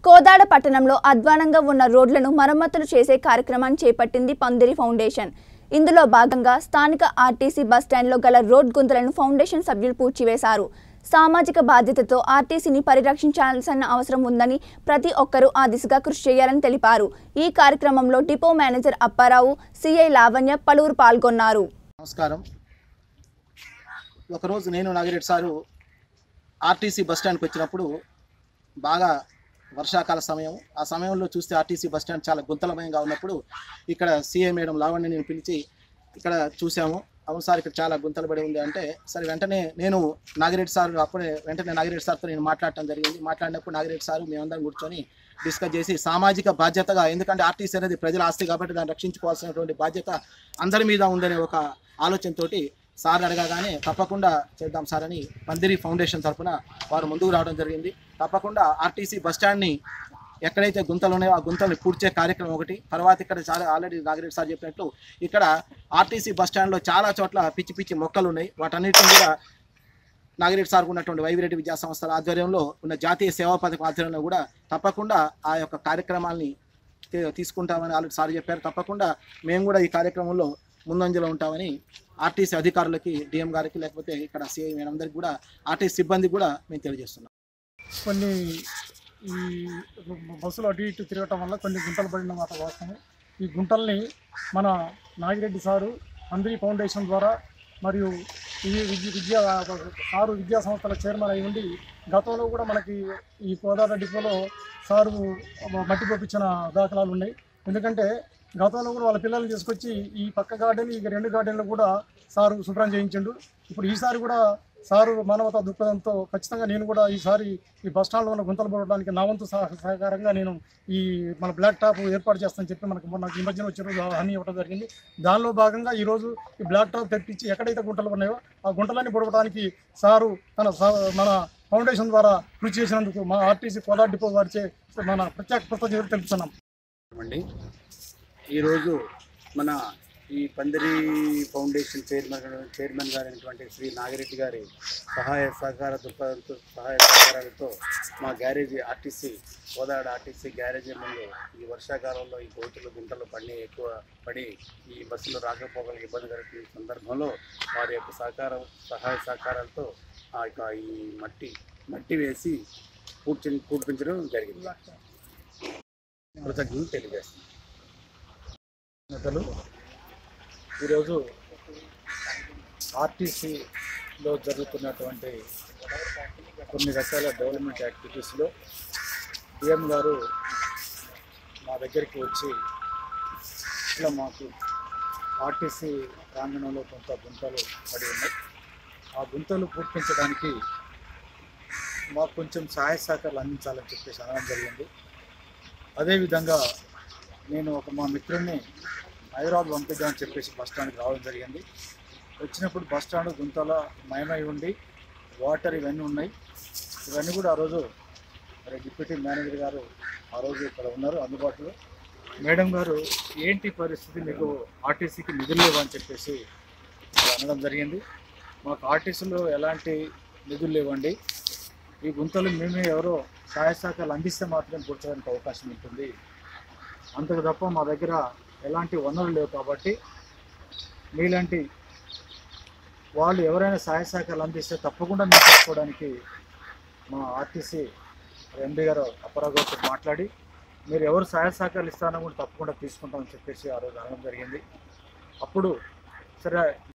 కోదాడ పట్టణంలో అధ్వానంగా ఉన్న రోడ్లను మరమ్మతులు చేసే కార్యక్రమాన్ని చేపట్టింది పందిరి ఫౌండేషన్ ఇందులో భాగంగా స్థానిక ఆర్టీసీ బస్టాండ్లో గల రోడ్ గుంతలను ఫౌండేషన్ సభ్యులు పూడ్చివేశారు సామాజిక బాధ్యతతో ఆర్టీసీని పరిరక్షించాల్సిన అవసరం ఉందని ప్రతి ఒక్కరూ ఆ దిశగా కృషి చేయాలని తెలిపారు ఈ కార్యక్రమంలో depot manager Apparao CI Lavanya పలువురు పాల్గొన్నారు నమస్కారం ఒకరోజు నేను నాగిరెడ్డి సారు ఆర్టీసీ బస్ స్టాండ్కి వచ్చినప్పుడు బాగా వర్షాకాల సమయం ఆ సమయంలో చూస్తే ఆర్టీసీ బస్ స్టాండ్ చాలా గుంతలమయంగా ఉన్నప్పుడు ఇక్కడ సీఏ మేడం లావణ్య నేను పిలిచి ఇక్కడ చూసాము అవును సార్ ఇక్కడ చాలా గుంతలు పడి ఉంది అంటే సరే వెంటనే నేను నాగిరెడ్డి సార్ అప్పుడే వెంటనే నాగిరెడ్డి సార్తో నేను మాట్లాడటం జరిగింది మాట్లాడినప్పుడు నాగిరెడ్డి సార్ మేమందరం కూర్చొని డిస్కస్ చేసి సామాజిక బాధ్యతగా ఎందుకంటే ఆర్టీసీ అనేది ప్రజల ఆస్తి కాబట్టి దాన్ని రక్షించుకోవాల్సినటువంటి బాధ్యత అందరి మీద ఉందనే ఒక ఆలోచనతోటి సార్ అడగగానే తప్పకుండా చేద్దాం సార్ అని పందిరి ఫౌండేషన్ తరఫున వారు ముందుకు రావడం జరిగింది తప్పకుండా ఆర్టీసీ బస్ స్టాండ్ని ఎక్కడైతే గుంతలు ఉన్నాయో ఆ గుంతల్ని పూడ్చే కార్యక్రమం ఒకటి తర్వాత ఇక్కడ చాలా ఆల్రెడీ నాగిరెడ్డి సార్ చెప్పినట్లు ఇక్కడ ఆర్టీసీ బస్ స్టాండ్లో చాలా చోట్ల పిచ్చి పిచ్చి మొక్కలు ఉన్నాయి వాటన్నిటిని కూడా నాగిరెడ్డి సార్కు ఉన్నటువంటి వైవిరెడ్డి విద్యా సంస్థల ఆధ్వర్యంలో ఉన్న జాతీయ సేవా పథకం ఆధ్వర్యంలో కూడా తప్పకుండా ఆ యొక్క కార్యక్రమాల్ని తీ- తీసుకుంటామని ఆల్రెడీ సార్ చెప్పారు తప్పకుండా మేము కూడా ఈ కార్యక్రమంలో ముందంజలో ఉంటామని ఆర్టీసీ అధికారులకి డిఎం గారికి లేకపోతే ఇక్కడ సిఐ అందరికి కూడా ఆర్టీసీ సిబ్బంది కూడా మేము తెలియజేస్తున్నాం కొన్ని ఈ బస్సులు అటు ఇటు తిరగటం వల్ల కొన్ని గుంటలు పడిన మాట వాస్తవం ఈ గుంటల్ని మన నాగిరెడ్డి సారు అందరి ఫౌండేషన్ ద్వారా మరియు ఈ విద్య విద్యా సారు విద్యా సంస్థల చైర్మన్ అయి ఉండి గతంలో కూడా మనకి ఈ కోదాడ డిపోలో సారు మట్టి పంపించిన దాఖలాలు ఉన్నాయి ఎందుకంటే గతంలో కూడా వాళ్ళ పిల్లల్ని తీసుకొచ్చి ఈ పక్క గార్డెన్ ఈ రెండు గార్డెన్లు కూడా సారు శుభ్రం చేయించిండు ఇప్పుడు ఈసారి కూడా సారు మానవతా దృక్పథంతో ఖచ్చితంగా నేను కూడా ఈసారి ఈ బస్ స్టాండ్లో ఉన్న గుంతలు పడడానికి నా వంతు సహ- సహకారంగా నేను ఈ మన బ్లాక్ టాప్ ఏర్పాటు చేస్తానని చెప్పి మనకు మొన్న ఈ మధ్యన వచ్చిన రోజు హామీ ఇవ్వడం జరిగింది దానిలో భాగంగా ఈరోజు ఈ బ్లాక్ టాప్ తెప్పించి ఎక్కడైతే గుంటలు ఉన్నాయో ఆ గుంటలన్నీ పొడవడానికి సారు తన స- మన ఫౌండేషన్ ద్వారా కృషి చేసినందుకు మా ఆర్టీసీ కోదా డిపో వారిచే మన ప్రత్యేక కృతజ్ఞతలు తెలుపుతున్నాం అండి ఈరోజు మన ఈ పందిరి ఫౌండేషన్ చైర్మన్ చైర్మన్ గారైనటువంటి శ్రీ నాగిరెడ్డి గారి సహాయ సహకార దృక్పథంతో సహాయ సహకారాలతో మా garage RTC Kodad RTC garage ముందు ఈ వర్షాకాలంలో ఈ గోతులు గుంటలు పడి ఎక్కువ పడి ఈ బస్సులు రాకపోకలకు ఇబ్బంది కలిగిన సందర్భంలో వారి యొక్క సహకారం సహాయ సహకారాలతో ఆ యొక్క ఈ మట్టి మట్టి వేసి పూడ్చి పూడ్పించడం జరిగింది కృతజ్ఞతలు తెలియజేస్తున్నాను నేతలు ఈరోజు ఆర్టీసీలో జరుగుతున్నటువంటి కొన్ని రకాల డెవలప్మెంట్ యాక్టివిటీస్లో డిఎం గారు మా దగ్గరికి వచ్చి ఇట్లా మాకు ఆర్టీసీ ప్రాంగణంలో కొంత గుంతలు పడి ఉన్నాయి ఆ గుంతలు పూర్తించడానికి మాకు కొంచెం సహాయ సహకారాలు అందించాలని చెప్పేసి అనడం జరిగింది అదేవిధంగా నేను ఒక మా మిత్రుడిని హైదరాబాద్ పంపిద్దామని చెప్పేసి బస్ స్టాండ్కి రావడం జరిగింది వచ్చినప్పుడు బస్ స్టాండ్ గుంతల మయమై ఉండి వాటర్ ఇవన్నీ ఉన్నాయి ఇవన్నీ కూడా ఆ రోజు మరి డిప్యూటీ మేనేజర్ గారు ఆ రోజు ఇక్కడ ఉన్నారు అందుబాటులో మేడం గారు ఏంటి పరిస్థితి మీకు ఆర్టీసీకి నిధులు లేవు అని చెప్పేసి ఇక్కడ అనడం జరిగింది మాకు ఆర్టీసీలో ఎలాంటి నిధులు లేవండి ఈ గుంతలు మేమే ఎవరో సహాయ సహకారాలు అందిస్తే మాత్రమే పూడ్చడానికి అవకాశం ఉంటుంది అంతకు తప్ప మా దగ్గర ఎలాంటి వనరులు లేవు కాబట్టి మీలాంటి వాళ్ళు ఎవరైనా సహాయ సహకారాలు అందిస్తే తప్పకుండా మేము తీసుకోవడానికి మా ఆర్టీసీ ఎండి గారు అప్పారావు గారితో మాట్లాడి మీరు ఎవరు సహాయ సహకారాలు ఇస్తారో కూడా తప్పకుండా తీసుకుంటామని చెప్పేసి ఆ రోజు అనడం జరిగింది అప్పుడు సరే